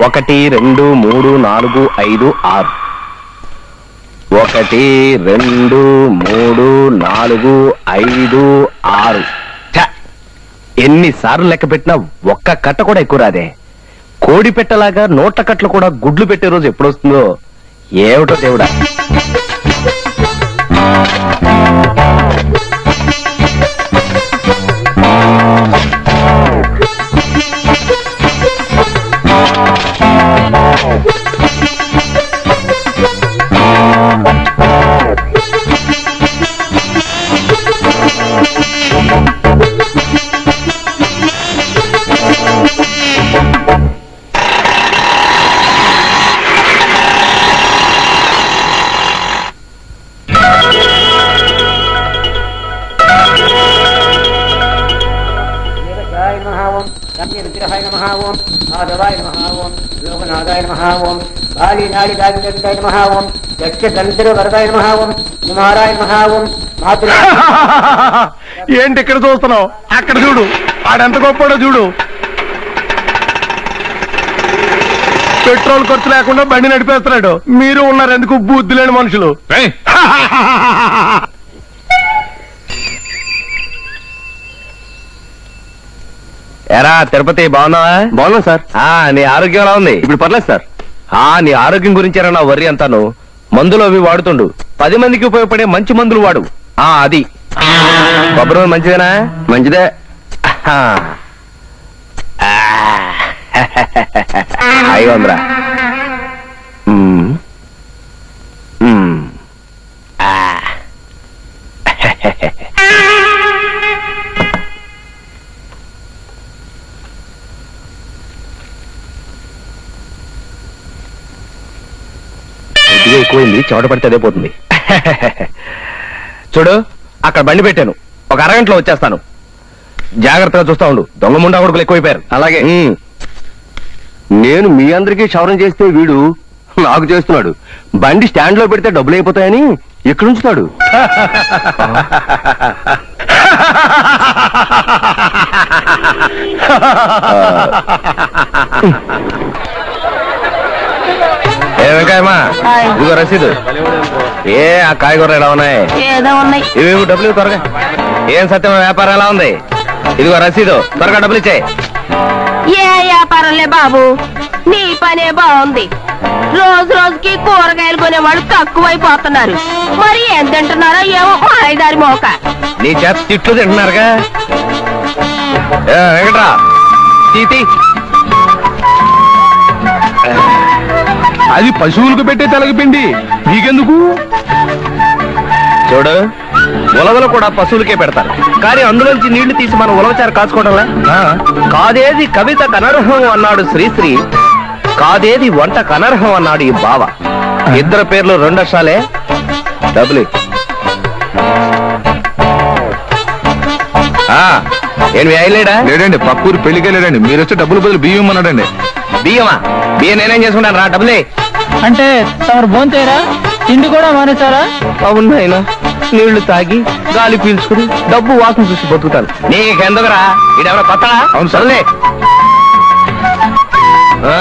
ఒకటి రెండు మూడు నాలుగు ఐదు ఆరు ఒకటి రెండు మూడు నాలుగు ఐదు ఆరు ఛ! ఎన్నిసార్లు లెక్క పెట్టినా ఒక్క కట్ట కూడా ఎక్కువ రాదే కోడి పెట్టలాగా నోట్ల కట్టలు కూడా గుడ్లు పెట్టే రోజు ఎప్పుడు వస్తుందో ఏమిటో దేవుడా దేవశాయ నమః ఓం రమ్య విగ్రహాయ నమః ఓం మాధవాయ నమః ఓం లోకనాథాయ నమః ఓం బాలి నాడి దాగిదాయ నమః ఓం యక్ష దంతర వరదాయ నమః ఓం కుమారాయ నమః ఓం మాతృ ఏంటి ఇక్కడ చూస్తున్నావు అక్కడ చూడు ఆడెంత గొప్పడో చూడు పెట్రోల్ ఖర్చు లేకుండా బండి నడిపేస్తున్నాడు మీరు ఉన్నారు ఎందుకు బుద్ధి లేని మనుషులు ఎరా తిరుపతి బాగున్నావా బాగున్నా సార్ ఆ నీ ఆరోగ్యం ఎలా ఉంది ఇప్పుడు పర్లేదు సార్ ఆ నీ ఆరోగ్యం గురించేరా నా వర్రి అంతాను మందులు అవి వాడుతుండు పది మందికి ఉపయోగపడే మంచి మందులు వాడు ఆ అది కొబ్బరి నూనె మంచిదేనా మంచిదే ఐదు వందరా మ్మ్. మ్మ్. ఆ. కొద్దిగా ఎక్కువైంది చెమట పడితే అదే పోతుంది చూడు అక్కడ బండి పెట్టాను ఒక అరగంటలో వచ్చేస్తాను జాగ్రత్తగా చూస్తా ఉండు దొంగ ముండా కొడుకులు ఎక్కువైపోయారు అలాగే నేను మీ అందరికీ క్షవరం చేస్తే వీడు నాకు చేస్తున్నాడు బండి స్టాండ్ లో పెడితే డబ్బులు అయిపోతాయని ఎక్కడ ఉంచుతాడు ఏ వెంకాయమ్మా హాయ్. ఇదిగో రసీదు ఏ ఆ కాయగూరలు ఎలా ఉన్నాయి ఏదో ఉన్నాయి ఇవి ఇవి డబ్బులు ఇవ్వు త్వరగా ఏం సత్యం వ్యాపారం ఎలా ఉంది ఇదిగో రసీదు త్వరగా డబ్బులు ఇచ్చే ఏ వ్యాపారంలే బాబు నీ పనే బాగుంది రోజు రోజుకి కూరగాయలు కొనేవాళ్ళు తక్కువైపోతున్నారు మరి ఏం తింటున్నారో ఏమో మా ఐదారి మోక నీ చేత తిట్లు తింటున్నారుగా ఏ, వెంకట్రా తీ, తీ. అది పశువులకు పెట్టే తలగిపిండి నీకెందుకు చూడు ఉలవలు కూడా పశువులకే పెడతారు కానీ అందులోంచి నీళ్లు తీసి మనం ఉలవచారు కాచుకోవడంలే ఆ, కాదేది కవిత కనర్హం అన్నాడు శ్రీశ్రీ కాదేది వంట కనర్హం అన్నాడు ఈ బావ ఇద్దరు పేర్లు రెండు అక్షరాలే డబ్బులు ఇ. ఆ, ఏం వేయలేడా లేడండి పక్కూరు పెళ్లికే లేడండి మీరు వచ్చే డబ్బులు బదులు బియ్యం అన్నాడండి బియ్యమా బియ్యం నేనేం చేసుకుంటాను రా డబ్బులే అంటే తమరు భోంతేరా తిండి కూడా మానేశారా అవును నాయన నీళ్లు తాగి గాలి పీల్చుకుని డబ్బు వాసన చూసి బతుకుతాను నీకెందుకురా ఇడెవరో కొత్తడా అవును సార్. సర్లే ఆ.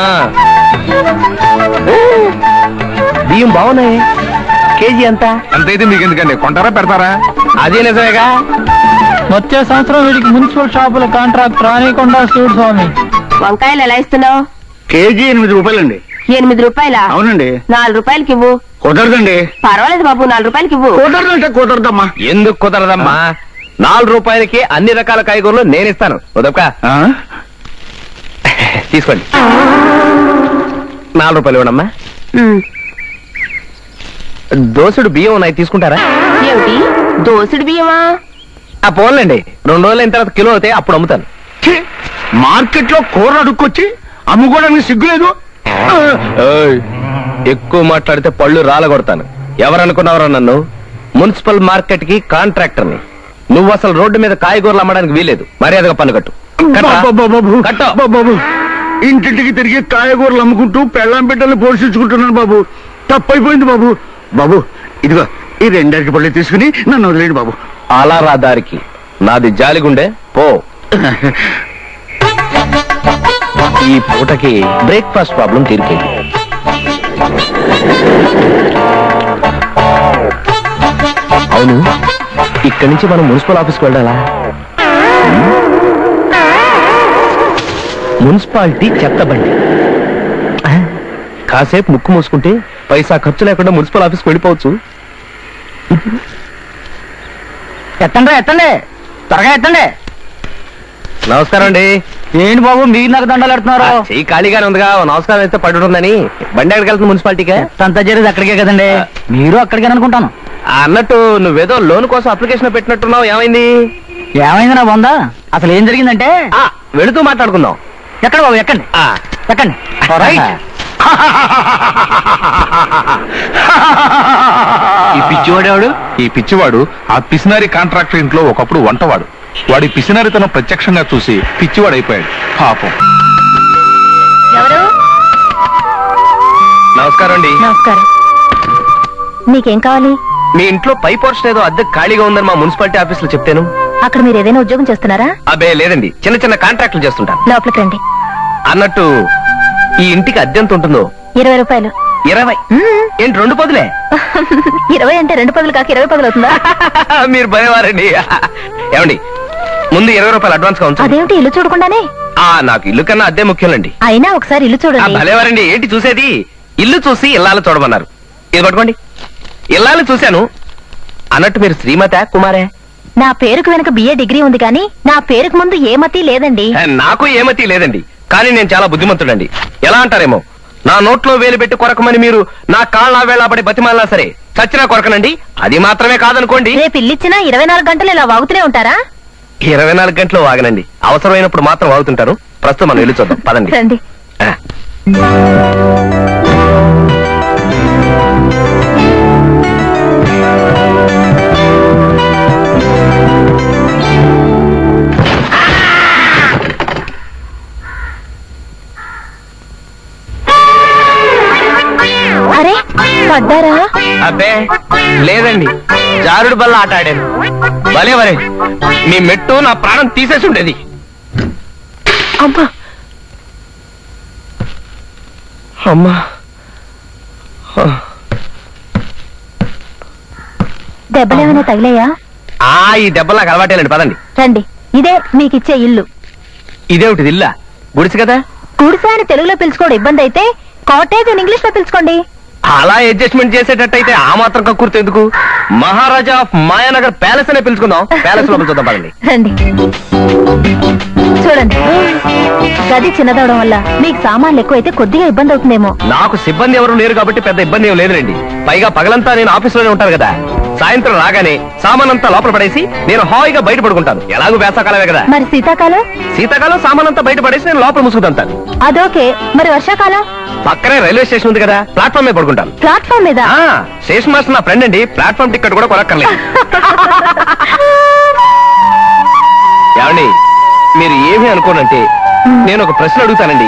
బియ్యం బాగున్నాయి కేజీ ఎంత ఎంతైతే మీకు ఎందుకండి కొంటారా పెడతారా అదే నిజమేగా వచ్చే సంవత్సరం వీడికి మున్సిపల్ షాపుల కాంట్రాక్ట్ రానికుండా చూడు స్వామి వంకాయలు ఎలా ఇస్తున్నావు కేజీ ఎనిమిది రూపాయలండి ఎనిమిది రూపాయల అవునండి నాలుగు రూపాయలకి ఇవ్వు కుదరదండి పర్వాలేదు బాబు నాలుగు రూపాయలకి ఇవ్వు కుదరదంటే కుదరదమ్మా ఎందుకు కుదరదమ్మా నాలుగు రూపాయలకి అన్ని రకాల కాయగూరలు నేను ఇస్తాను ఉదక ఆ? తీసుకోండి నాలుగు రూపాయలు ఇవ్వడమ్మా ఉమ్. దోసుడు బియ్యం ఉన్నాయి తీసుకుంటారా ఏమిటి దోసుడు బియ్యమా ఆ పోన్లేండి రెండు రోజులు అయిన తర్వాత కిలో అయితే అప్పుడు అమ్ముతాను ఛీ! మార్కెట్లో కూర అడుక్కొచ్చి అమ్ముకోవడానికి సిగ్గులేదు ఏయ్, ఎక్కువ మాట్లాడితే పళ్ళు రాలగొడతాను ఎవరనుకున్నావరా నన్ను మున్సిపల్ మార్కెట్ కి కాంట్రాక్టర్ని నువ్వు అసలు రోడ్డు మీద కాయగూరలు అమ్మడానికి వీలేదు మర్యాదగా పన్ను కట్టు కట్టరా? బాబు కట్టు. బాబు ఇంటింటికి తిరిగి కాయగూరలు అమ్ముకుంటూ పెళ్ళాం బిడ్డలు పోషించుకుంటున్నాను బాబు తప్పైపోయింది బాబు బాబు ఇదిగో ఈ రెండరికి పళ్ళు తీసుకుని నన్ను వదిలేండి బాబు అలా రా దారికి నాది జాలిగుండే పో ఈ పూటకి బ్రేక్ఫాస్ట్ ప్రాబ్లం తీరిపోయింది అవును ఇక్కడి నుంచి మనం మున్సిపల్ ఆఫీస్కి వెళ్ళాలా మున్సిపాలిటీ చెత్త బండి కాసేపు ముక్కు మూసుకుంటే పైసా ఖర్చు లేకుండా మున్సిపల్ ఆఫీస్కి వెళ్ళిపోవచ్చు ఎత్తండి ఎత్తండి త్వరగా ఎత్తండి నమస్కారం అండి ఏంటి బాబు మీరు నాకు దండలు పెడుతున్నారు ఆ, చెయ్యి ఖాళీగానే ఉందిగా ఓ నమస్కారం అయితే పడి ఉంటుందని బండి ఎక్కడికి వెళ్తుంది మున్సిపాలిటీకే అంతా జరిగింది అక్కడికే కదండి మీరు అక్కడికే అనుకుంటాను ఆ, అన్నట్టు నువ్వేదో లోన్ కోసం అప్లికేషన్ పెట్టినట్టున్నావు ఏమైంది ఏమైంది నా బొందా అసలు ఏం జరిగిందంటే ఆ, వెళుతూ మాట్లాడుకుందాం ఎక్కడ బాబు ఎక్కండి ఆ, ఎక్కండి రైట్. ఈ పిచ్చివాడేవాడు ఈ పిచ్చివాడు ఆ పిసినారి కాంట్రాక్టర్ ఇంట్లో ఒకప్పుడు వంటవాడు వాడి పిసినారితనం ప్రత్యక్షంగా చూసి పిచ్చివాడు అయిపోయాడు పాపం ఎవరు నమస్కారం అండి నమస్కారం మీకేం కావాలి మీ ఇంట్లో పై పోర్షన్ ఏదో అద్దె ఖాళీగా ఉందని మా మున్సిపాలిటీ ఆఫీస్ లో చెప్తాను అక్కడ మీరు ఏదైనా ఉద్యోగం చేస్తున్నారా అబ్బే లేదండి చిన్న చిన్న కాంట్రాక్టులు చేస్తుంటాను లోపలికి రండి అన్నట్టు ఈ ఇంటికి అద్దె ఎంత ఉంటుందో ఇరవై రూపాయలు ఇరవై ఏంటి రెండు పదులే ఇరవై అంటే రెండు పదులు కాక ఇరవై పదులు అవుతుందా మీరు భయవారండి ఏమండి ముందు ఇరవై రూపాయలు అడ్వాన్స్ గా ఉంచండి అదేమిటి ఇల్లు చూడకుండానే ఆ నాకు ఇల్లు కన్నా అద్దె ముఖ్యంలండి అయినా ఒకసారి ఇల్లు ఆ, చూడండి భలేవారండి ఏంటి చూసేది ఇల్లు చూసి ఇల్లాలు చూడమన్నారు ఇది పట్టుకోండి ఇల్లాలు చూశాను అన్నట్టు మీరు శ్రీమత కుమారే నా పేరుకు వెనక బిఏ డిగ్రీ ఉంది కానీ నా పేరుకు ముందు ఏ మతి లేదండి ఏ, నాకు ఏమతి లేదండి కానీ నేను చాలా బుద్ధిమంతుడండి ఎలా అంటారేమో నా నోట్లో వేలు పెట్టి కొరకమని మీరు నా కాళ్ళ వేళపడి బతిమాలినా సరే చచ్చినా కొరకనండి అది మాత్రమే కాదనుకోండి రేపు ఇల్లిచ్చినా ఇరవై నాలుగు గంటలు ఇలా వాగుతూనే ఉంటారా ఇరవై నాలుగు గంటలు వాగనండి అవసరమైనప్పుడు మాత్రం వాగుతుంటాను ప్రస్తుతం మనం ఇల్లు చూద్దాం పదండి రండి ఆ. అరే పడ్డారా అబ్బే లేదండి జారుడు బల్ల ఆట ఆడాను భలే వరే మీ మెట్టు నా ప్రాణం తీసేసి ఉండేది అమ్మా అమ్మా దెబ్బలేమైనా తగిలాయా ఆ ఈ దెబ్బలు నాకు అలవాటేలండి పదండి రండి ఇదే మీకిచ్చే ఇల్లు ఇదేమిటిది ఇల్లా గుడిసి కదా గుడిసె అని తెలుగులో పిలుచుకోవడం ఇబ్బంది అయితే కాటేజ్ అని ఇంగ్లీష్ లో పిలుచుకోండి అలా అడ్జస్ట్మెంట్ చేసేటట్టయితే ఆ మాత్రం కక్కుర్తి ఎందుకు మహారాజా ఆఫ్ మాయానగర్ ప్యాలెస్ అనే పిలుచుకుందాం ప్యాలెస్ లోపల చూద్దాం పదండి రండి చూడండి గది చిన్నదవడం వల్ల మీకు సామాన్లు ఎక్కువైతే కొద్దిగా ఇబ్బంది అవుతుందేమో నాకు సిబ్బంది ఎవరు లేరు కాబట్టి పెద్ద ఇబ్బంది ఏం లేదులేండి పైగా పగలంతా నేను ఆఫీసులోనే ఉంటాను కదా సాయంత్రం రాగానే సామానంతా లోపల పడేసి నేను హాయిగా బయట పడుకుంటాను ఎలాగో వేసవకాలమే కదా మరి శీతాకాలం శీతాకాలం సామానంతా బయట పడేసి నేను లోపల ముసుగుదంతాను అదోకే మరి వర్షాకాలం పక్కనే రైల్వే స్టేషన్ ఉంది కదా ప్లాట్ఫామ్ మీద పడుకుంటాను ప్లాట్ఫామ్ మీద ఆ స్టేషన్ మాస్టర్ నా ఫ్రెండ్ అండి ప్లాట్ఫామ్ టికెట్ కూడా కొనక్కర్లేదు ఏమండి మీరు ఏమీ అనుకోనంటే నేను ఒక ప్రశ్న అడుగుతానండి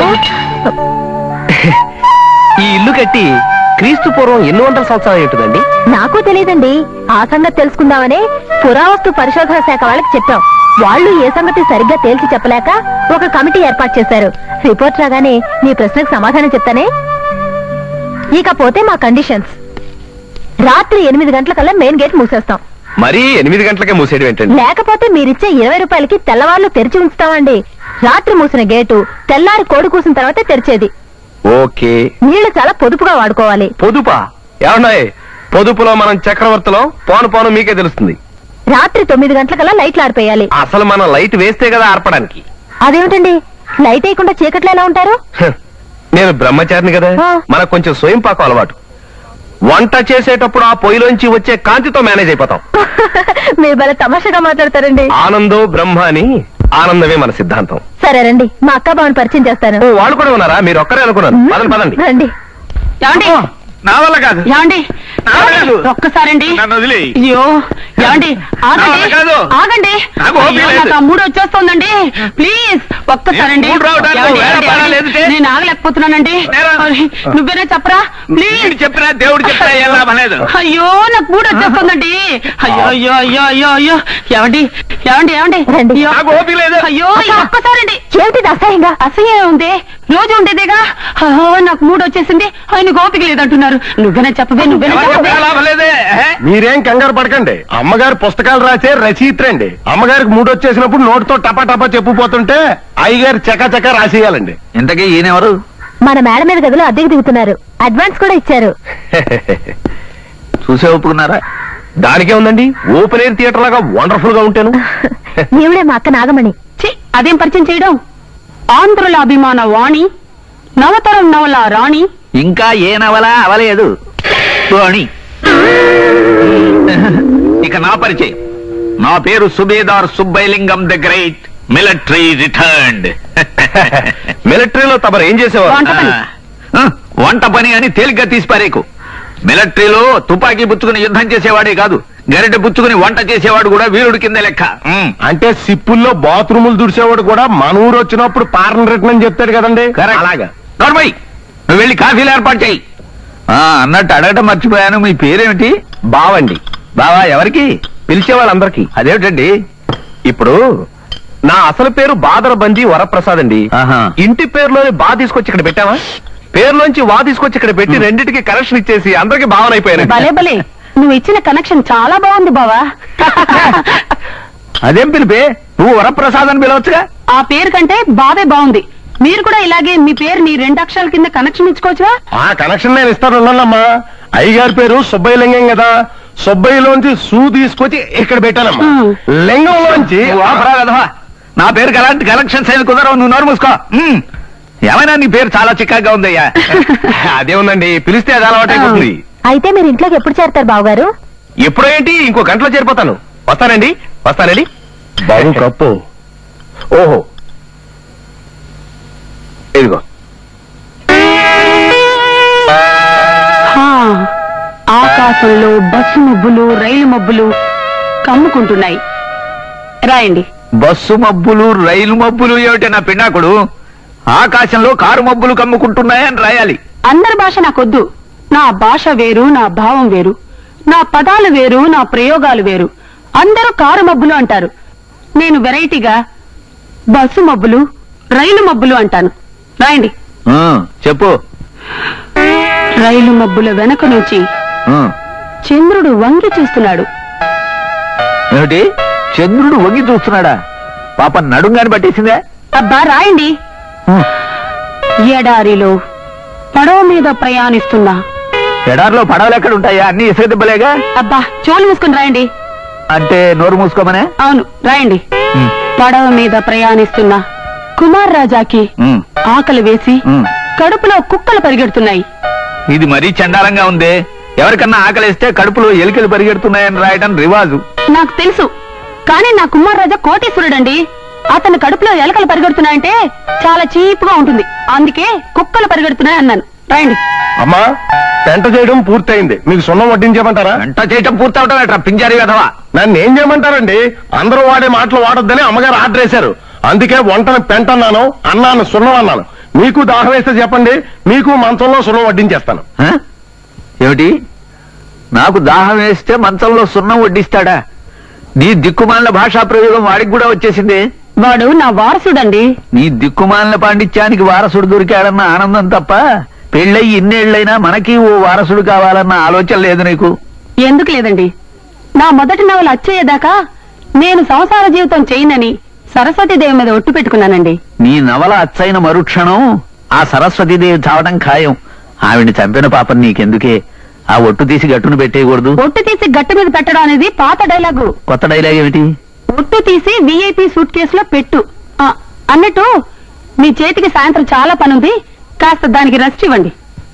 ఈ ఇల్లు కట్టి క్రీస్తు పూర్వం ఎన్ని వందల సంవత్సరాలు ఉంటుందండి నాకు తెలియదండి ఆ సంగతి తెలుసుకుందామనే పురావస్తు పరిశోధన శాఖ వాళ్ళకి చెప్పాం వాళ్ళు ఏ సంగతి సరిగ్గా తేల్చి చెప్పలేక ఒక కమిటీ ఏర్పాటు చేశారు రిపోర్ట్ రాగానే మీ ప్రశ్నకు సమాధానం చెప్తానే ఇకపోతే మా కండిషన్స్ రాత్రి ఎనిమిది గంటలకల్లా మెయిన్ గేట్ మూసేస్తాం మరీ ఎనిమిది గంటలకే మూసేయడం ఏంటండి లేకపోతే మీరిచ్చే ఇరవై రూపాయలకి తెల్లవాళ్ళు తెరిచి ఉంచుతామండి రాత్రి మూసిన గేటు తెల్లారి కోడి కూసిన తర్వాత తెరిచేది ఓకే నీళ్లు చాలా పొదుపుగా వాడుకోవాలి పొదుపా ఏమన్నాయి పొదుపులో మనం చక్రవర్తిలో పోను పోను మీకే తెలుస్తుంది రాత్రి తొమ్మిది గంటలకల్లా లైట్లు ఆరిపోయాలి అసలు మనం లైట్ వేస్తే కదా ఆర్పడానికి అదేమిటండి లైట్ వేయకుండా చీకట్లో ఎలా ఉంటారు హ, నేను బ్రహ్మచారిని కదా ఆ. మనకు కొంచెం స్వయం పాకం అలవాటు వంట చేసేటప్పుడు ఆ పొయ్యిలోంచి వచ్చే కాంతితో మేనేజ్ అయిపోతాం మీరు భలే తమాషాగా మాట్లాడతారండి ఆనందో బ్రహ్మ అని ఆనందమే మన సిద్ధాంతం సరే రండి మా అక్క బావని పరిచయం చేస్తాను ఓ వాళ్ళు కూడా ఉన్నారా మీరు ఒక్కరే అనుకున్నారు పదండి పదండి రండి ఏమండి నా వల్ల కాదు ఏమండి నా వల్ల కాదు. ఒక్కసారండి నన్ను వదిలే అయ్యో ఏమండి నా ఆగండి వల్ల కాదు. ఆగండి నాకు ఓపిక అయ్యో, లేదు. నాకు ఆ మూడు వచ్చేస్తోందండి ప్లీజ్ ఒక్కసారండి మూడు రావడానికి ఏమండి, వేరే ఏమండి, పని ఏమండి? లేదుటే? నేను ఆగలేకపోతున్నానండి నేరా? అరే, నువ్వేనా చెప్పరా ప్లీజ్ వీడు చెప్పినా దేవుడు చెప్పినా ఏం లాభం లేదు అయ్యో నాకు మూడు వచ్చేస్తుందండి అయ్యో అయ్యో అయ్యో అయ్యో అయ్యో ఏమండి ఏమండి ఏమండి రండి. అయ్యో. నాకు ఓపిక లేదు అయ్యో ఈ ఒక్కసారండి ఏమిటిది అసహ్యంగా అసహ్యం ఉంది రోజు ఉండేదేగా ఆ, నాకు మూడు వచ్చేసింది ఆయన గోపిక లేదంటున్నారు నువ్వేనా చెప్పవే నువ్వేనా చెప్పవే మీరేం కంగారు పడకండి అమ్మగారు పుస్తకాలు రాసే రచయిత్రండి అమ్మగారికి మూడు వచ్చేసినప్పుడు నోటితో టపా టపా చెప్పుపోతుంటే అయ్యగారు చకా చకా రాసేయాలండి ఇంతకీ ఈయనెవరు మన మేడ మీద గదిలో అద్దెకి దిగుతున్నారు అడ్వాన్స్ కూడా ఇచ్చారు చూసే ఒప్పుకున్నారా దానికే ఉందండి ఓపెన్ ఎయిర్ థియేటర్ లాగా వండర్ఫుల్ గా ఉంటాను ఈవిడే మా అక్క నాగమణి ఛీ, అదేం పరిచయం చేయడం ఆంధ్రుల అభిమాన వాణి నవతరం నవల రాణి ఇంకా ఏ నవల అవలేదు పోనీ. ఇక నా పరిచయం నా పేరు Subedar Subbailingam the great military returned మిలిటరీలో తమరు ఏం చేసేవారు వంట పని. వంట పని అని తేలిగ్గా తీసి పారేకు మిలిటరీలో తుపాకీ పుచ్చుకుని యుద్ధం చేసేవాడే కాదు గరిటె పుచ్చుకుని వంట చేసేవాడు కూడా వీరుడి కింద లెక్క ఉమ్. అంటే సిప్పుల్లో బాత్రూములు దుడిసేవాడు కూడా మన ఊరు వచ్చినప్పుడు పారణ రిటర్న్ అని చెప్తాడు కదండి Correct. అలాగా నోర్మయ్ నువ్వు వెళ్ళి కాఫీలు ఏర్పాటు చేయి ఆ, అన్నట్టు అడగటం మర్చిపోయాను మీ పేరేమిటి బావండి బావా ఎవరికి పిలిచే వాళ్ళందరికీ అదేమిటండి ఇప్పుడు నా అసలు పేరు బాదర బంజీ వరప్రసాద్ అండి ఆహా. ఇంటి పేరులోని బా తీసుకొచ్చి ఇక్కడ పెట్టావా పేరులోంచి వా తీసుకొచ్చి ఇక్కడ పెట్టి రెండింటికి కనెక్షన్ ఇచ్చేసి అందరికి భావన అయిపోయాను భలే భలే నువ్వు ఇచ్చిన కనెక్షన్ చాలా బాగుంది బావా అదేం పిలిపే నువ్వు వరప్రసాద్ అని పిలవచ్చుగా ఆ పేరు కంటే బావే బాగుంది మీరు కూడా ఇలాగే మీ పేరుని రెండు అక్షరాల కింద కనెక్షన్ ఇచ్చుకోవచ్చుగా ఆ కనెక్షన్ నేను ఇస్తాను ఉన్నానమ్మా అయ్యగారి పేరు సుబ్బయ్య కదా సుబ్బయ్యలోంచి సూ తీసుకొచ్చి ఇక్కడ పెట్టానమ్మా Hmm. లింగంలోంచి నువ్వు ఆపరా వెధవా. నా పేరుకి అలాంటి కలెక్షన్స్ అయిన కుదరవు నువ్వు నోరు మూసుకో ఉమ్. ఏమైనా నీ పేరు చాలా చిక్కగా ఉందయ్యా అదే ఉందండి పిలిస్తే అది అలవాటు అయిపోతుంది అయితే మీరు ఇంట్లోకి ఎప్పుడు చేరతారు బావగారు ఎప్పుడో ఏంటి ఇంకో గంటలో చేరిపోతాను వస్తానండి వస్తానండి బాబు కప్పు ఓహో ఇదిగో హా, ఆకాశంలో బస్సు మబ్బులు రైలు మబ్బులు కమ్ముకుంటున్నాయి రాయండి బస్సు మబ్బులు రైలు మబ్బులు ఏమిటి నా పిండాకుడు ఆకాశంలో కారు మబ్బులు కమ్ముకుంటున్నాయని రాయాలి అందరి భాష నాకొద్దు నా భాష వేరు నా భావం వేరు నా పదాలు వేరు నా ప్రయోగాలు వేరు అందరూ కారు మబ్బులు అంటారు నేను వెరైటీగా బస్సు మబ్బులు రైలు మబ్బులు అంటాను రాయండి ఆ, చెప్పు రైలు మబ్బుల వెనక నుంచి ఆ, చంద్రుడు వంగి చూస్తున్నాడు ఏమిటి చంద్రుడు వంగి చూస్తున్నాడా పాప నడుంగాని పట్టేసిందే అబ్బా రాయండి ఎడారిలో పడవ మీద ప్రయాణిస్తున్న ఎడారిలో పడవలు ఎక్కడ ఉంటాయా అన్ని ఇసుక దెబ్బలేగా అబ్బా చోలు మూసుకుని రాయండి అంటే నోరు మూసుకోమనే అవును రాయండి ఉమ్, పడవ మీద ప్రయాణిస్తున్న కుమార్ రాజాకి ఉమ్, ఆకలి వేసి ఉమ్. కడుపులో కుక్కలు పరిగెడుతున్నాయి ఇది మరీ చండాలంగా ఉంది ఎవరికన్నా ఆకలిస్తే కడుపులో ఎలికలు పరిగెడుతున్నాయని రాయటం రివాజు నాకు తెలుసు కానీ నా కుమార్ రాజా కోటీశ్వరుడండి అతని కడుపులో ఎలకలు పరిగెడుతున్నాయంటే చాలా చీప్ గా ఉంటుంది అందుకే కుక్కలు పరిగెడుతున్నాయి అన్నాను రాయండి అమ్మా పెంట చేయడం పూర్తయింది మీకు సున్నం వడ్డించమంటారా వెంట చేయటం పూర్తవటం ఎట్రా పింజారి వెధవా నన్ను ఏం చేయమంటారండి అందరూ వాడే మాటలు వాడొద్దని అమ్మగారు ఆర్డర్ వేశారు అందుకే వంటను పెంట అన్నాను అన్నాను సున్నం అన్నాను మీకు దాహం వేస్తే చెప్పండి మీకు మంచంలో సున్నం వడ్డించేస్తాను ఆ? ఏమిటి నాకు దాహం వేస్తే మంచంలో సున్నం వడ్డిస్తాడా నీ దిక్కుమాలిన భాషా ప్రయోగం వాడికి కూడా వచ్చేసింది వాడు నా వారసుడండి నీ దిక్కుమాలిన పాండిత్యానికి వారసుడు దొరికాడన్న ఆనందం తప్ప పెళ్ళయి ఇన్నేళ్లైనా మనకి ఓ వారసుడు కావాలన్న ఆలోచన లేదు నీకు ఎందుకు లేదండి నా మొదటి నవల అచ్చయ్యేదాకా నేను సంసార జీవితం చేయనని సరస్వతీదేవి మీద ఒట్టు పెట్టుకున్నానండి నీ నవల అచ్చైన మరుక్షణం ఆ సరస్వతీదేవి చావడం ఖాయం ఆవిడ్ని చంపిన పాపం నీకెందుకే ఆ ఒట్టు తీసి గట్టును పెట్టేయకూడదు ఒట్టు తీసి గట్టు మీద పెట్టడం అనేది పాత డైలాగు కొత్త డైలాగ్ ఏమిటి ఒట్టు తీసి విఐపి సూట్ కేసులో పెట్టు ఆ, అన్నట్టు మీ చేతికి సాయంత్రం చాలా పనుంది కాస్త దానికి రెస్ట్ ఇవ్వండి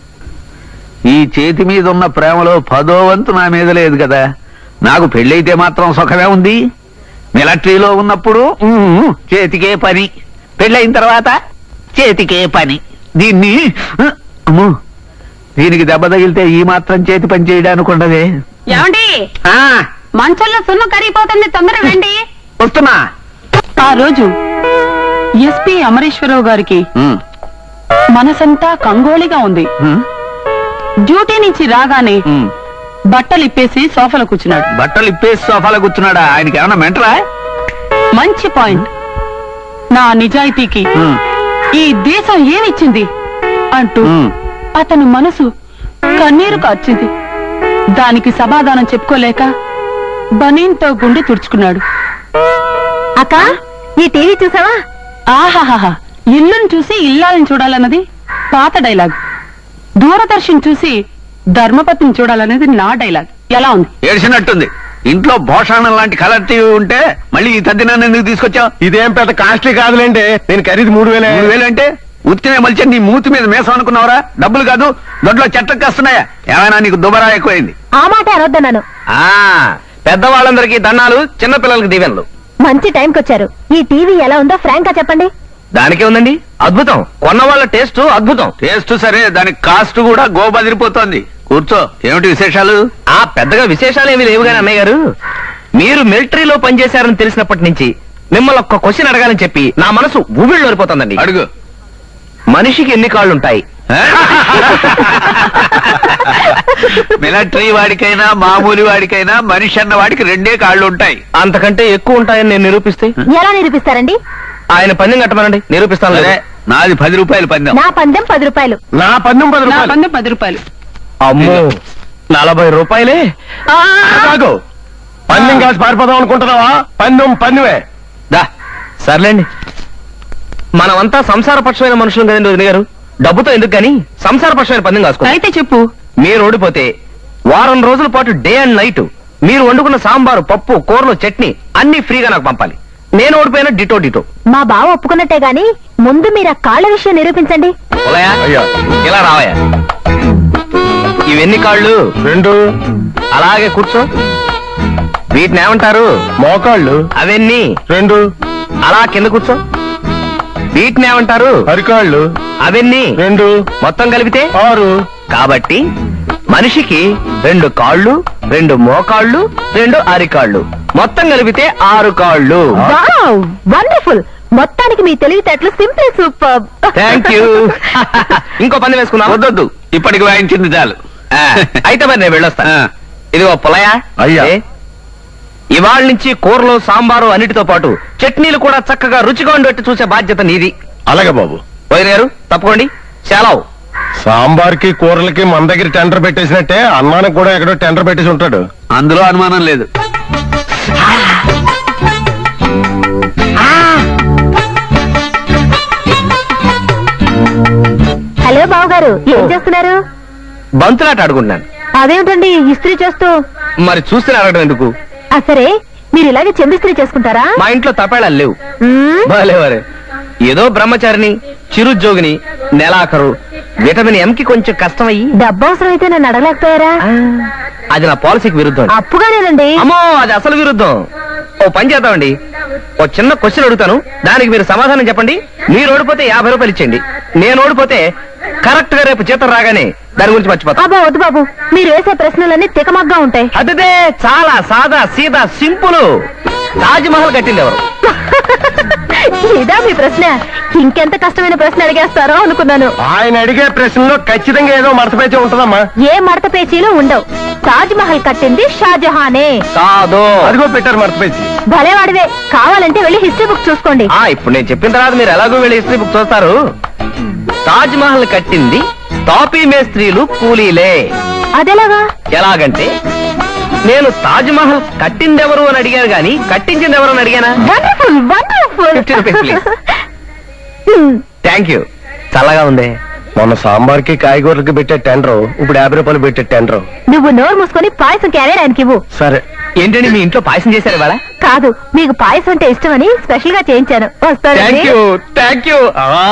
ఈ చేతి మీద ఉన్న ప్రేమలో పదో వంతు నా మీద లేదు కదా నాకు పెళ్ళైతే మాత్రం సుఖమే ఉంది మిలిటరీలో ఉన్నప్పుడు ఉమ్, చేతికే పని పెళ్ళైన తర్వాత చేతికే పని దీన్ని ఉ, అమ్మో దీనికి దెబ్బ తగిలితే ఈ మాత్రం చేతి పని చేయడానికి ఉండదే ఏమండి ఆ, మంచంలో సున్నం కరిగిపోతుంది తొందరగా రండి వస్తున్నా ఆ రోజు ఎస్పి అమరేశ్వరరావు గారికి ఉమ్, మనసంతా కంగోళిగా ఉంది ఉమ్, డ్యూటీ నుంచి రాగానే ఉమ్. బట్టలు ఇప్పేసి సోఫాలో కూర్చున్నాడు బట్టలు ఇప్పేసి సోఫాలో కూర్చున్నాడా ఆయనకి ఏమన్నా మెంటరా మంచి పాయింట్ నా నిజాయితీకి ఉమ్, ఈ దేశం ఏమిచ్చింది అంటూ ఉమ్. అతను మనసు కన్నీరు కార్చింది దానికి సమాధానం చెప్పుకోలేక బనీన్తో గుండె తుడుచుకున్నాడు అక్క ఈ టీవీ చూసావా ఆహాహాహా ఇల్లును చూసి ఇల్లాలని చూడాలన్నది పాత డైలాగ్ దూరదర్శన్ చూసి ధర్మపత్ని చూడాలన్నది నా డైలాగ్ ఎలా ఉంది ఏడ్చినట్టుంది ఇంట్లో భోషాణం లాంటి కలర్ టీవీ ఉంటే మళ్ళీ ఈ తద్దినాన్ని ఎందుకు తీసుకొచ్చావు ఇదేం పెద్ద కాస్ట్లీ కాదులేండి నేను ఖరీదు మూడు వేలే మూడు వేలంటే ఉత్తినే మలిచి నీ మూతి మీద మేసం అనుకున్నావురా డబ్బులు కాదు దొడ్లో చెట్లకు వస్తున్నాయా ఏమైనా నీకు దుబరా ఎక్కువైంది ఆ మాట అనొద్దన్నాను ఆ పెద్దవాళ్ళందరికీ దండాలు చిన్నపిల్లలకి దీవెనలు మంచి టైంకి వచ్చారు ఈ టీవీ ఎలా ఉందో ఫ్రాంక్ గా చెప్పండి దానికే ఉందండి అద్భుతం కొన్న వాళ్ళ టేస్ట్ అద్భుతం టేస్ట్ సరే దానికి కాస్ట్ కూడా గోబదిరిపోతోంది కూర్చో ఏమిటి విశేషాలు ఆ పెద్దగా విశేషాలు ఏమీ లేవు గాని అన్నయ్య గారు మీరు మిలిటరీలో పనిచేశారని తెలిసినప్పటి నుంచి మిమ్మల్ని ఒక్క క్వశ్చన్ అడగాలని చెప్పి నా మనసు ఊబిళ్ళోరిపోతుందండి అడుగు మనిషికి ఎన్ని కాళ్ళుంటాయి మిలిటరీ వాడికైనా మామూలు వాడికైనా మనిషి అన్న వాడికి రెండే కాళ్ళు ఉంటాయి అంతకంటే ఎక్కువ ఉంటాయని నేను నిరూపిస్తే ఎలా నిరూపిస్తారండి ఆయన పందెం కట్టమనండి నిరూపిస్తాను సరే లేదా? నాది పది రూపాయలు పందెం నా పందెం పది రూపాయలు నా పన్ను పది నా రూపాయలు పందెం పది రూపాయలు అమ్మో నలభై రూపాయలే కాదు పందెం కాసి పారిపోదాం అనుకుంటున్నావా పందెం పన్నువే దా సర్లేండి మనమంతా సంసారపక్షమైన మనుషులు కదండి వదిన గారు డబ్బుతో ఎందుకు కానీ సంసారపక్షమైన పందెం కాసుకో అయితే చెప్పు మీరు ఓడిపోతే వారం రోజుల పాటు డే అండ్ నైట్ మీరు వండుకున్న సాంబారు పప్పు కూరలు చట్నీ అన్ని ఫ్రీగా నాకు పంపాలి నేను ఓడిపోయిన డిటో డిటో మా బావ ఒప్పుకున్నట్టే గాని ముందు మీరు ఆ కాళ్ళ విషయం నిరూపించండి ఉలయా? అయ్యా. ఇలా రావయ్యా ఇవెన్ని కాళ్ళు రెండు అలాగే కూర్చో వీటిని ఏమంటారు మోకాళ్ళు అవన్నీ రెండు అలా కింద కూర్చో వీటిని ఏమంటారు అరికాళ్ళు అవన్నీ రెండు మొత్తం కలిపితే ఆరు కాబట్టి మనిషికి రెండు కాళ్ళు రెండు మోకాళ్ళు రెండు అరికాళ్ళు మొత్తం కలిపితే ఆరు కాళ్ళు వండర్ఫుల్ మొత్తానికి మీ తెలివితేటలు సింపుల్ సూపర్ థ్యాంక్ యూ ఇంకో పంది వేసుకుందాం వద్దొద్దు ఇప్పటికి వాయించింది చాలు ఆ, అయితే మరి నేను వెళ్ళొస్తాను ఆ. ఇదిగో పొలయా అయ్యా. ఏ? ఇవాళ నుంచి కూరలు సాంబారు అన్నిటితో పాటు చట్నీలు కూడా చక్కగా రుచిగా ఉండేట్టు చూసే బాధ్యత నీది అలాగే బాబు వదిన గారు తప్పుకోండి సెలవు సాంబార్కి కూరలకి మన దగ్గర టెండర్ పెట్టేసినట్టే అన్నానికి కూడా ఎక్కడో టెండర్ పెట్టేసి ఉంటాడు అందులో అనుమానం లేదు హలో బావగారు ఏం చేస్తున్నారు బంతులాట ఆడుకుంటున్నాను అదేమిటండి ఇస్త్రీ చేస్తూ మరి చూస్తే అడగడం ఎందుకు ఆ సరే మీరు ఇలాగే చెంబిస్త్రీ చేసుకుంటారా మా ఇంట్లో తపేళాలు లేవు మ్మ్. భలేవరే ఏదో బ్రహ్మచారిని చిరుద్యోగిని నెలాఖరు విటమిన్ ఎం కి కొంచెం కష్టమయ్యి డబ్బు అవసరం అయితే నన్ను అడగలేకపోయారా ఆ, అది నా పాలసీకి విరుద్ధం అప్పుగానేనండి అమ్మో అది అసలు విరుద్ధం ఓ పని చేద్దామండి ఓ చిన్న క్వశ్చన్ అడుగుతాను దానికి మీరు సమాధానం చెప్పండి మీరు ఓడిపోతే యాభై రూపాయలు ఇచ్చేయండి నేను ఓడిపోతే కరెక్ట్ గా రేపు జీతం రాగానే దాని గురించి మర్చిపోతా అబ్బా వద్దు బాబు మీరు వేసే ప్రశ్నలన్నీ తికమగ్గా ఉంటాయి అదే చాలా సాదా సీదా సింపుల్ తాజ్ మహల్ కట్టింది ఎవరు ఇదా మీ ప్రశ్న ఇంకెంత కష్టమైన ప్రశ్న అడిగేస్తారో అనుకున్నాను ఆయన అడిగే ప్రశ్నలో ఖచ్చితంగా ఏదో మడతపేచే ఉంటుందమ్మా ఏ మడత పేచీలు ఉండవు తాజ్ మహల్ కట్టింది షాజహానే కాదు అదిగో పెట్టారు మడతపేచి భలేవాడివే కావాలంటే వెళ్ళి హిస్టరీ బుక్ చూసుకోండి ఆ ఇప్పుడు నేను చెప్పిన తర్వాత మీరు ఎలాగో వెళ్ళి హిస్టరీ బుక్ చూస్తారు తాజ్ మహల్ కట్టింది తాపీ మేస్త్రీలు కూలీలే అదెలాగా ఎలాగంటే నేను తాజ్ మహల్ కట్టిందెవరు అని అడిగాను గాని కట్టించింది ఎవరు అని అడిగానా wonderful wonderful 50 rupees, please. Thank you చల్లగా ఉంది మొన్న సాంబార్కి కాయగూరలకి పెట్టే టెండర్ ఇప్పుడు యాభై రూపాయలు పెట్టే టెండర్ నువ్వు నోరు మూసుకొని పాయసం క్యారియర్ ఆయనకి ఇవ్వు సరే ఏంటండి మీ ఇంట్లో పాయసం చేశారు ఇవాళ కాదు మీకు పాయసం అంటే ఇష్టమని స్పెషల్ గా చేయించాను వస్తానండి థ్యాంక్ యూ థ్యాంక్ యూ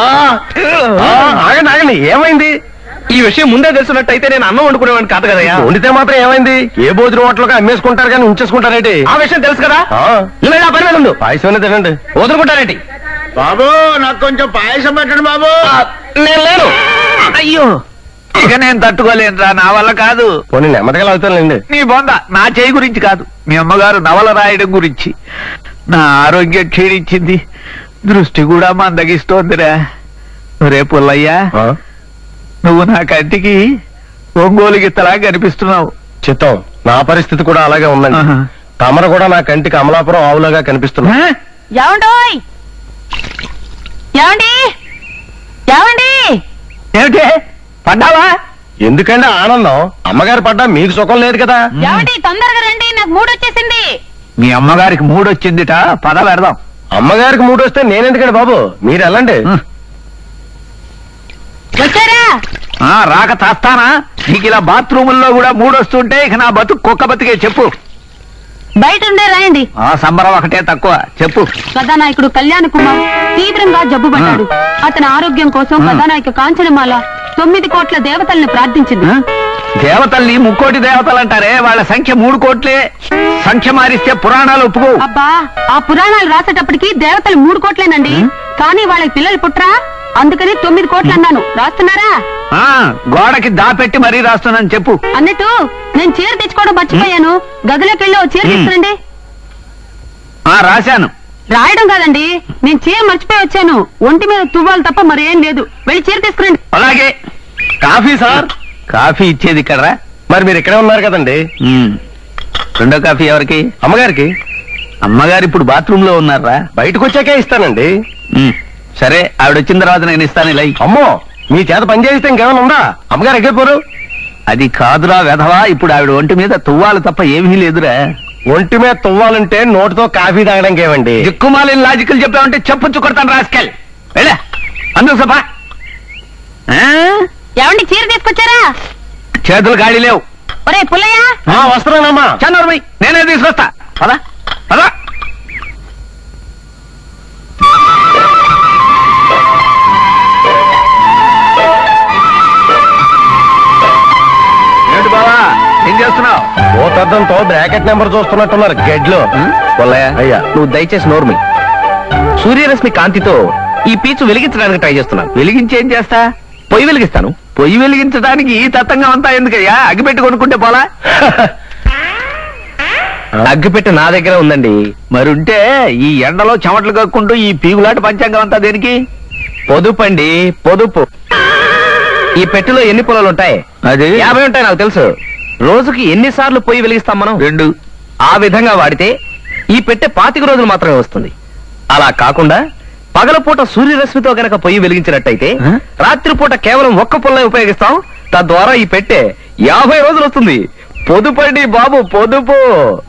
ఆగండి ఆగండి ఏమైంది ఈ విషయం ముందే తెలుసున్నట్టయితే నేను అన్నం వండుకునేవాడిని కాదు కదయ్యా వండితే మాత్రం ఏమైంది ఏ భోజనం హోటల్గా అమ్మేసుకుంటారు కానీ ఉంచేసుకుంటారేంటి ఆ విషయం తెలుసు కదా ఆ, నువ్వు ఇలా పని మీద ఉండు పాయసమే తినండి వదులుకుంటారేంటి బాబు నాకు కొంచెం పాయసం పెట్టండి బాబు ఆ, నేను లేను అయ్యో ఇక నేను తట్టుకోలేనురా నా వల్ల కాదు పోనీ నెమ్మదిగా లాగుతానులేండి నీ బొంద నా చేయి గురించి కాదు మీ అమ్మగారు నవల రాయడం గురించి నా ఆరోగ్యం క్షీణించింది దృష్టి కూడా మందగిస్తోందిరా రే పుల్లయ్యా ఆ, నువ్వు నా కంటికి ఒంగోలు గిత్తలా కనిపిస్తున్నావు చిత్తం నా పరిస్థితి కూడా అలాగే ఉందండి ఆహా. తమరు కూడా నా కంటికి అమలాపురం ఆవులాగా కనిపిస్తున్నా ఆ? ఏమండోయ్ ఏమండి ఏమండి ఏమిటి పడ్డావా ఎందుకంటే ఆనందం అమ్మగారు పడ్డా మీకు సుఖం లేదు కదా ఏమండి తొందరగా రండి నాకు మూడు వచ్చేసింది మీ అమ్మగారికి మూడు వచ్చిందిట పద పెడదాం అమ్మగారికి మూడు వస్తే నేనెందుకండి బాబు మీరు వెళ్ళండి ఉహ్. వచ్చారా ఆ, రాక చేస్తానా నీకు ఇలా బాత్రూముల్లో కూడా మూడు వస్తుంటే ఇక నా బతుకు కుక్క బతికే చెప్పు బయట ఉండే రాయండి ఆ సంబరం ఒకటే తక్కువ చెప్పు కథానాయకుడు కళ్యాణ్ కుమార్ తీవ్రంగా జబ్బు పడ్డాడు అతని ఆరోగ్యం కోసం ఆ. కథానాయక కాంచనమాల తొమ్మిది కోట్ల దేవతల్ని ప్రార్థించింది ఆ? దేవతల్ని ముక్కోటి దేవతలు అంటారే వాళ్ళ సంఖ్య మూడు కోట్లే సంఖ్య మారిస్తే పురాణాలు ఒప్పుకో అబ్బా ఆ పురాణాలు రాసేటప్పటికి దేవతలు మూడు కోట్లేనండి కానీ వాళ్ళకి పిల్లలు పుట్రా అందుకని తొమ్మిది కోట్లు అన్నాను రాస్తున్నారా ఆ గోడకి దాపెట్టి మరీ రాస్తున్నాను చెప్పు అన్నట్టు నేను చీర తెచ్చుకోవడం మర్చిపోయాను గదిలోకి వెళ్ళి ఓ చీర ఉమ్. తీసుకురండి ఆ రాశాను రాయడం కాదండి నేను చీర మర్చిపోయి వచ్చాను ఒంటి మీద తువ్వాలి తప్ప మరేం లేదు వెళ్ళి చీర తీసుకురండి అలాగే కాఫీ సార్ కాఫీ ఇచ్చేది ఇక్కడ రా. మరి మీరు ఇక్కడే ఉన్నారు కదండి ఉమ్. రెండో కాఫీ ఎవరికి అమ్మగారికి అమ్మగారు ఇప్పుడు బాత్రూమ్ లో ఉన్నారా బయటకు వచ్చాకే ఇస్తానండి ఉమ్. సరే ఆవిడ వచ్చిన తర్వాత నేను ఇస్తాను ఇలా ఇయ్యి. అమ్మో మీ చేత పని చేయిస్తే ఇంకేమైనా ఉందా అమ్మగారు ఎక్కిపోరు అది కాదురా వెధవా ఇప్పుడు ఆవిడ ఒంటి మీద తువ్వాలి తప్ప ఏమీ లేదురా ఒంటి మీద తువ్వాలంటే నోటితో కాఫీ తాగడానికి ఏమండి దిక్కుమాలిన లాజికల్ చెప్పావంటే చెప్పుచ్చు కొడతాను రాసుకెళ్ళి వెళ్ళా అందుకు సభ ఏమండి చీర తీసుకొచ్చారా చేతులు గాడి లేవు ఒరే పుల్లయ్య ఆ, వస్తున్నానమ్మా చంద్రబాయ్ నేనే తీసుకొస్తా పదా పదా ఏమిటి బావా ఏం చేస్తున్నావు ఓ పెద్దంతో బ్రాకెట్ నెంబర్ చూస్తున్నట్టున్నారు గెడ్లో కొల్లయ్య అయ్యా. నువ్వు దయచేసి నోర్మి సూర్యరశ్మి కాంతితో ఈ పీచు వెలిగించడానికి ట్రై చేస్తున్నాను వెలిగించి ఏం చేస్తా పొయ్యి వెలిగిస్తాను పొయ్యి వెలిగించడానికి ఈ తత్తంగా అంతా ఎందుకయ్యా అగ్గిపెట్టి కొనుక్కుంటే పోలా అగ్గిపెట్టె నా దగ్గర ఉందండి మరుంటే ఈ ఎండలో చెమటలు కక్కుంటూ ఈ పీగులాట పంచాంగం అంతా దేనికి పొదుపండి పొదుపు ఈ పెట్టెలో ఎన్ని పొలాలు ఉంటాయి అది యాభై ఉంటాయి నాకు తెలుసు రోజుకి ఎన్నిసార్లు పొయ్యి వెలిగిస్తాం మనం రెండు ఆ విధంగా వాడితే ఈ పెట్టె పాతిక రోజులు మాత్రమే వస్తుంది అలా కాకుండా పగలపూట సూర్యరశ్మితో గనక పొయ్యి వెలిగించినట్టయితే హ? రాత్రిపూట కేవలం ఒక్క పుల్ల ఉపయోగిస్తాం తద్వారా ఈ పెట్టె యాభై రోజులు వస్తుంది పొదుపండి బాబు పొదుపు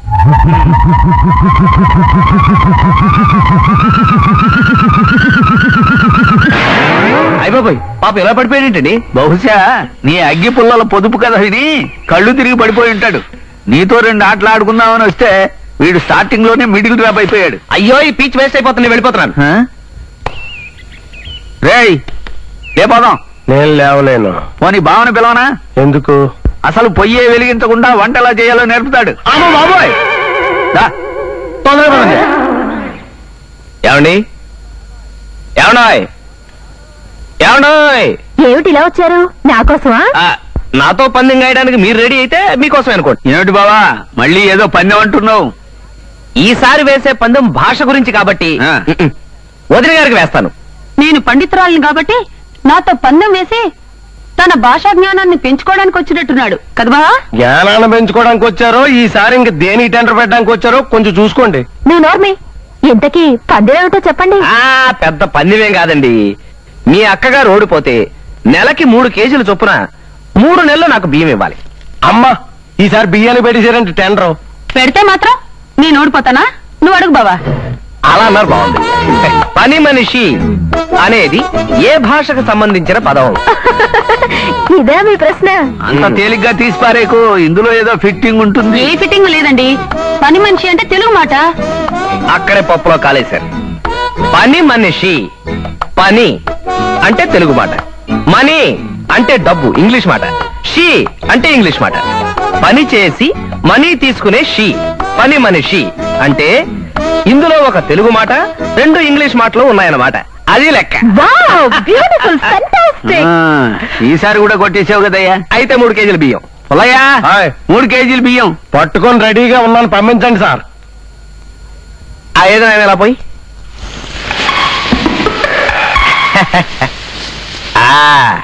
అయిపోయి పాప ఎలా పడిపోయాడేంటండి బహుశా నీ అగ్గి పుల్లల పొదుపు కదా విని కళ్ళు తిరిగి పడిపోయి ఉంటాడు నీతో రెండు ఆటలు ఆడుకుందామని వస్తే వీడు స్టార్టింగ్ లోనే మిడిల్ డ్రాప్ అయిపోయాడు అయ్యో ఈ పీచ్ వేస్ట్ అయిపోతుంది వెళ్ళిపోతున్నాను హ? రేయ్ ఏ పోదాం నేను లేవలేను పోనీ భావన పిలవనా ఎందుకు అసలు పొయ్యే వెలిగించకుండా వంట ఎలా చేయాలో నేర్పుతాడు అమ్మ బాబోయ్ దా. తొందరగా పదండి. ఏమండి ఏమన్నాయ్ ఏమన్నాయ్ ఏమిటి ఇలా వచ్చారు నా కోసమా ఆ, నాతో పందెం గాయడానికి మీరు రెడీ అయితే మీకోసం అనుకోండి ఏమిటి బావా మళ్ళీ ఏదో పందెం అంటున్నావు ఈసారి వేసే పందెం భాష గురించి కాబట్టి ఆ. ఉమ్మ్. వదిన గారికి వేస్తాను నేను పండితురాలిని కాబట్టి నాతో పందెం వేసి తన భాషా జ్ఞానాన్ని పెంచుకోవడానికి వచ్చినట్టున్నాడు కదబా జ్ఞానాన్ని పెంచుకోవడానికి వచ్చారో ఈసారి ఇంక దేని టెండర్ పెట్టడానికి వచ్చారో కొంచెం చూసుకోండి నువ్వు నోర్మి ఇంతకీ పందేమిటో చెప్పండి ఆ పెద్ద పందెమేం కాదండి మీ అక్కగారు ఓడిపోతే నెలకి మూడు కేజీలు చొప్పున మూడు నెలలు నాకు బియ్యం ఇవ్వాలి అమ్మా ఈసారి బియ్యాన్ని పెట్టేశారంటే టెండర్ పెడితే మాత్రం నేను ఓడిపోతానా నువ్వు అడుగు బావా అలా అన్నారు బాగుంది పని మనిషి అనేది ఏ భాషకు సంబంధించిన పదం ఇదే మీ ప్రశ్న అంత తేలిగ్గా తీసిపారేకు ఇందులో ఏదో ఫిట్టింగ్ ఉంటుంది ఏ ఫిట్టింగ్ లేదండి పని మనిషి అంటే తెలుగు మాట అక్కడే పప్పులో కాలేశారు పని మనిషి పని అంటే తెలుగు మాట మనీ అంటే డబ్బు ఇంగ్లీష్ మాట షీ అంటే ఇంగ్లీష్ మాట పని చేసి మనీ తీసుకునే షీ పని మనిషి అంటే ఇందులో ఒక తెలుగు మాట రెండు ఇంగ్లీష్ మాటలు ఉన్నాయన్నమాట అది లెక్క వావ్ బ్యూటిఫుల్ ఫెంటాస్టిక్ ఆ, ఈసారి కూడా కొట్టేసావు కదయ్యా అయితే మూడు కేజీల బియ్యం పుల్లయ్యా హాయ్. మూడు కేజీలు బియ్యం పట్టుకొని రెడీగా ఉన్నాను పంపించండి సార్ ఆ ఏదైనా ఎలా పోయి ఆ.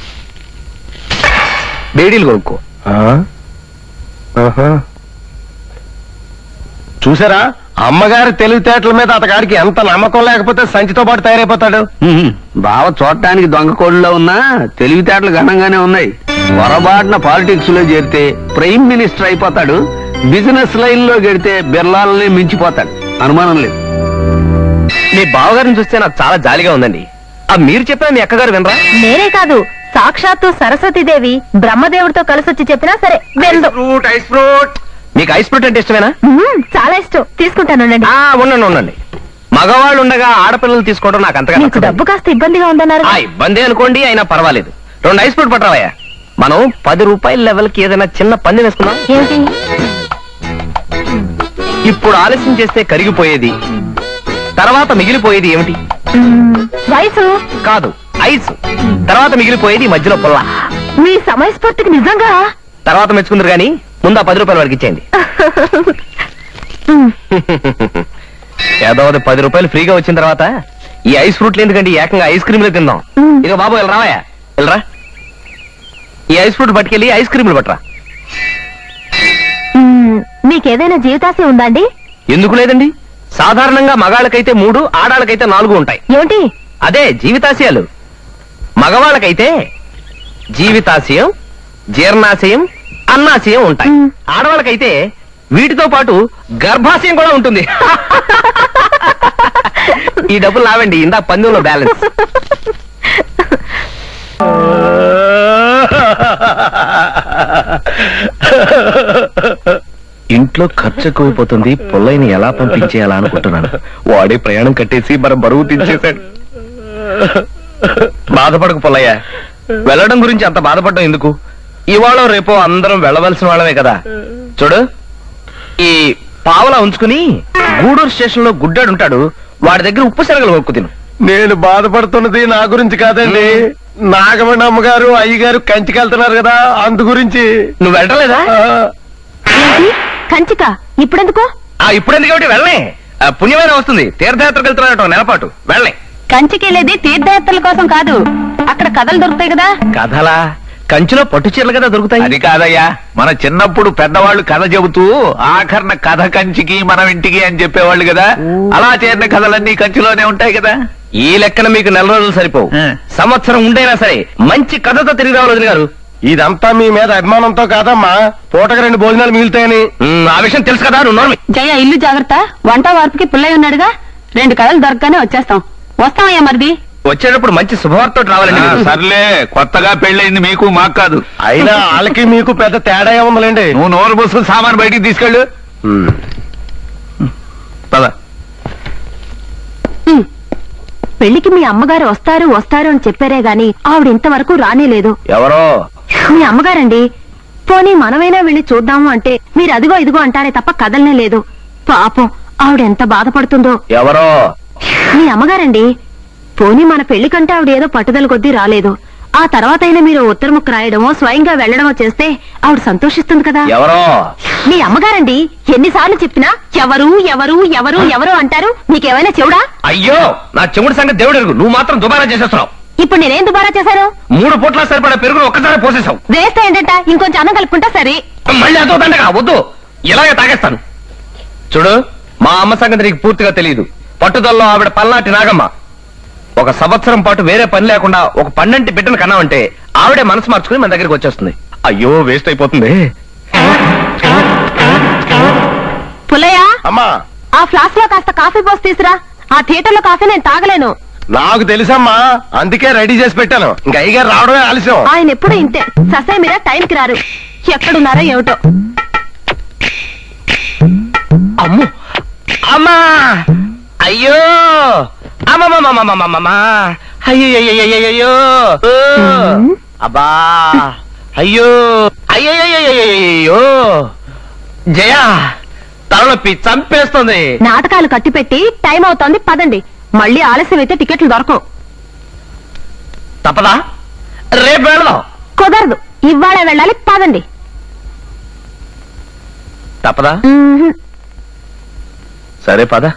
బేడీలు కొనుక్కో ఆ? ఆహా. చూసారా అమ్మగారి తెలివితేటల మీద అతగాడికి ఎంత నమ్మకం లేకపోతే సంచితో పాటు తయారైపోతాడు ఉహుం. బావ చూడటానికి దొంగ కోడిలో ఉన్నా తెలివితేటలు ఘనంగానే ఉన్నాయి పొరబాటున పాలిటిక్స్ లో చేరితే ప్రైమ్ మినిస్టర్ అయిపోతాడు బిజినెస్ లైన్ లో గెడితే బిర్లాలని మించిపోతాడు అనుమానం లేదు మీ బావగారిని చూస్తే నాకు చాలా జాలిగా ఉందండి ఆ మీరు చెప్పిన మీ అక్కగారు వినరా నేనే కాదు సాక్షాత్తు సరస్వతీదేవి బ్రహ్మదేవుడితో కలిసి వచ్చి చెప్పినా సరే వెందు ఫ్రూట్ ఐస్ ఫ్రూట్ మీకు ఐస్ ఫ్రూట్ అంటే ఇష్టమేనా మ్మ్, చాలా ఇష్టం తీసుకుంటానండి ఆ ఉండండి ఉండండి మగవాళ్ళు ఉండగా ఆడపిల్లలు తీసుకోవడం నాకు అంతగా మీకు నచ్చదు. డబ్బు కాస్త ఇబ్బందిగా ఉందన్నారు ఆ ఇబ్బంది అనుకోండి అయినా పర్వాలేదు రెండు ఐస్ ఫ్రూట్ పట్టరావయ్యా మనం పది రూపాయల లెవెల్ కి ఏదైనా చిన్న పంది వేసుకుందాం ఏమిటి ఇప్పుడు ఆలస్యం చేస్తే కరిగిపోయేది తర్వాత మిగిలిపోయేది ఏమిటి మ్మ్, వయసు కాదు ఐస్ తర్వాత మిగిలిపోయేది ఈ మధ్యలో పుల్ల మీ సమయస్ఫూర్తికి నిజంగా తర్వాత మెచ్చుకుందరు కానీ ముందు ఆ పది రూపాయల వరకు ఇచ్చేయండి మ్మ్, ఏదో అది పది రూపాయలు ఫ్రీగా వచ్చిన తర్వాత ఈ ఐస్ ఫ్రూట్లు ఎందుకండి ఏకంగా ఐస్ క్రీమ్లు తిందాం మ్మ్. ఇక బాబు వెళ్ళి రావయ్యా వెళ్ళరా ఈ ఐస్ ఫ్రూట్ పట్టుకెళ్ళి ఐస్ క్రీమ్లు పట్టరా మ్మ్, మీకేదైనా జీవితాశయం ఉందా అండి ఎందుకు లేదండి సాధారణంగా మగాళ్ళకైతే మూడు ఆడాళ్ళకైతే నాలుగు ఉంటాయి ఏమిటి అదే జీవితాశయాలు మగవాళ్ళకైతే జీవితాశయం జీర్ణాశయం అన్నాశయం ఉంటాయి మ్. ఆడవాళ్ళకైతే వీటితో పాటు గర్భాశయం కూడా ఉంటుంది ఈ డబ్బులు నావండి ఇందా పందెంలో బ్యాలెన్స్ ఇంట్లో ఖర్చు ఎక్కువైపోతుంది పుల్లయ్యని ఎలా పంపించేయాలా అనుకుంటున్నాను వాడే ప్రయాణం కట్టేసి మన బరువు తెచ్చేశాడు బాధపడకు పుల్లయ్య వెళ్ళడం గురించి అంత బాధపడడం ఎందుకు ఇవాళ రేపో అందరం వెళ్ళవలసిన వాళ్ళమే కదా చూడు ఈ పావలా ఉంచుకుని గూడూరు స్టేషన్ లో గుడ్డాడు ఉంటాడు వాడి దగ్గర ఉప్పు శనగలు కొక్కు తిను నేను బాధపడుతున్నది నా గురించి కాదండి నాగమణి అమ్మగారు అయ్యగారు కంచికి వెళ్తున్నారు కదా అందు గురించి నువ్వు వెళ్ళలేదా ఆ, ఏంటి కంచిక ఇప్పుడెందుకు ఆ ఇప్పుడు ఎందుకంటే వెళ్ళే ఆ, పుణ్యమైన వస్తుంది తీర్థయాత్రకు వెళ్తున్నాడు నెలపాటు వెళ్ళే కంచికెళ్ళేది తీర్థయాత్రల కోసం కాదు అక్కడ కథలు దొరుకుతాయి కదా కథలా కంచిలో పట్టు చీరలు కదా దొరుకుతాయి అది కాదయ్యా మన చిన్నప్పుడు పెద్దవాళ్ళు కథ చెబుతూ ఆఖరణ కథ కంచికి మనం ఇంటికి అని చెప్పేవాళ్ళు కదా అలా చేరిన కథలన్నీ కంచిలోనే ఉంటాయి కదా ఈ లెక్కన మీకు నెల రోజులు సరిపోవు ఆ. సంవత్సరం ఉండైనా సరే మంచి కథతో తిరిగి రావాలి వదిన గారు ఇదంతా మీ మీద అభిమానంతో కాదమ్మా పూటకు రెండు భోజనాలు మిగులుతాయని మ్, ఆ విషయం తెలుసు కదా నువ్వు నోర్మి జయ ఇల్లు జాగ్రత్త వంట వార్పుకి పుల్లయ్య ఉన్నాడుగా రెండు కథలు దొరకగానే వచ్చేస్తాం వస్తామయ్యా మరిది వచ్చేటప్పుడు మంచి శుభవార్త రావాలండి ఆ, మీరు. సర్లే కొత్తగా పెళ్ళయింది మీకు మాకు కాదు అయినా వాళ్ళకి మీకు పెద్ద తేడా ఏముందండి నువ్వు నోరు బుసు సామాన్ బయటికి తీసుకెళ్ళు పద పెళ్లికి మీ అమ్మగారు వస్తారు వస్తారు అని చెప్పారే గాని ఆవిడ ఇంతవరకు రానేలేదు ఎవరో మీ అమ్మగారండి పోనీ మనమైనా వెళ్ళి చూద్దాము అంటే మీరు అదిగో ఇదిగో అంటారే తప్ప కదలనే లేదు పాపం ఆవిడ ఎంత బాధపడుతుందో ఎవరో మీ అమ్మగారండి పోనీ మన పెళ్లి కంటే ఆవిడ ఏదో పట్టుదల కొద్దీ రాలేదు ఆ తర్వాత అయినా మీరు ఉత్తరముఖ రాయడమో స్వయంగా వెళ్లడమో చేస్తే ఆవిడ సంతోషిస్తుంది కదా ఎవరో మీ అమ్మగారండి ఎన్నిసార్లు చెప్పినా ఎవరు ఎవరు ఎవరు ఎవరు అంటారు మీకేమైనా చెవుడా అయ్యో నా చెముడు సంగతి దేవుడు ఎరుగు నువ్వు మాత్రం దుబారా చేసేస్తున్నావు ఇప్పుడు నేనేం దుబారా చేశాను మూడు పూట్ల సరిపడా పెరుగును ఒక్కసారి పోసేసావు వేస్తే ఏంటంట ఇంకొంచెం అన్నం కలుపుకుంటా సరే మళ్ళీ అదో దండగా వద్దు ఇలాగే తాగేస్తాను చూడు మా అమ్మ సంగతి నీకు పూర్తిగా తెలియదు పట్టుదలలో ఆవిడ పల్నాటి నాగమ్మ ఒక సంవత్సరం పాటు వేరే పని లేకుండా ఒక పన్నెంటి బిడ్డను కన్నామంటే ఆవిడే మనసు మార్చుకుని మన దగ్గరికి వచ్చేస్తుంది అయ్యో వేస్ట్ అయిపోతుంది పుల్లయ్య అమ్మా ఆ ఫ్లాస్క్ లో కాస్త కాఫీ పోసి తీసురా ఆ థియేటర్ లో కాఫీ నేను తాగలేను నాకు తెలుసమ్మా అందుకే రెడీ చేసి పెట్టాను ఇంకా అయ్యగారు రావడమే ఆలస్యం ఆయన ఎప్పుడు ఇంతే ససే మీరా టైంకి రారు ఎక్కడున్నారో ఏమిటో అమ్ము అమ్మా అయ్యో అమ్మమ్మమ్మమ్మమ్మమ్మమ్మా అయ్యయ్యయ్యయ్యయ్యో ఓ! అబ్బా అయ్యో అయ్యయ్యయ్యయ్యో జయ తలనొప్పి చంపేస్తుంది నాటకాలు కట్టిపెట్టి టైం అవుతోంది పదండి మళ్ళీ ఆలస్యం అయితే టికెట్లు దొరకవు తప్పదా రేపు వెళదాం కుదరదు ఇవాళ వెళ్ళాలి పదండి తప్పదా మ్మ్హ్. సరే పద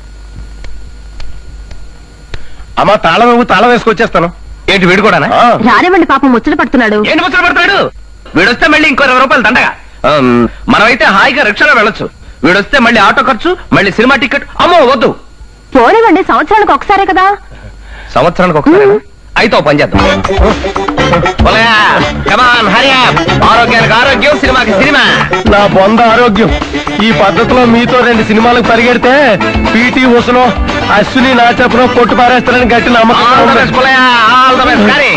అమ్మా తాళం ఇవ్వు, తాళం వేసుకొచ్చేస్తాను ఏంటి వీడు కూడానా ఆ, రానివ్వండి పాపం ముచ్చట పడుతున్నాడు ఏంటి ముచ్చట పడతాడు వీడొస్తే మళ్ళీ ఇంకో ఇరవై రూపాయలు దండగా ఆమ్, మనమైతే హాయిగా రిక్షాలో వెళ్ళొచ్చు వీడొస్తే మళ్ళీ ఆటో ఖర్చు మళ్ళీ సినిమా టికెట్ అమ్మో వద్దు పోనివ్వండి సంవత్సరానికి ఒకసారే కదా సంవత్సరానికి ఒకసారి అయితే ఓ పని చేద్దాం పోలయా, come on, hurry up. ఆరోగ్యానికి ఆరోగ్యం సినిమాకి సినిమా నా బొంద ఆరోగ్యం ఈ పద్ధతిలో మీతో రెండు సినిమాలకు పరిగెడితే పీటీ ఉసనో అశ్విని నా చెప్పనో కొట్టు పారేస్తారని గట్టి నమ్మకం ఆల్ ద ఉంది. బెస్ట్ పోలయా, ఆల్ ద బెస్ట్ కానీ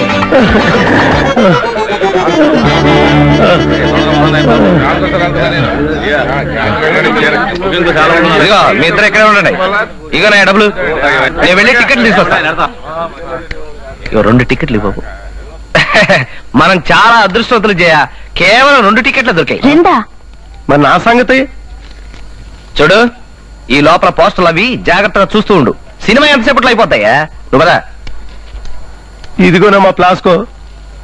ఇదిగో మీ ఇద్దరు ఇక్కడే ఉండండి ఇగో నా డబ్బులు నేను వెళ్ళి టికెట్లు తీసుకొస్తా ఇగో రెండు టికెట్లు ఇవ్వకు మనం చాలా అదృష్టవంతులు చేయ కేవలం రెండు టికెట్లు దొరికాయి రెండా మరి నా సంగతి చూడు ఈ లోపల పోస్టర్లు అవి జాగ్రత్తగా చూస్తూ ఉండు సినిమా ఎంతసేపట్లో అయిపోతాయా నువ్వు కదా ఇదిగోనా మా ప్లాస్కో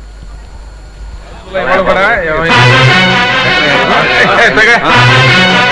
కూడా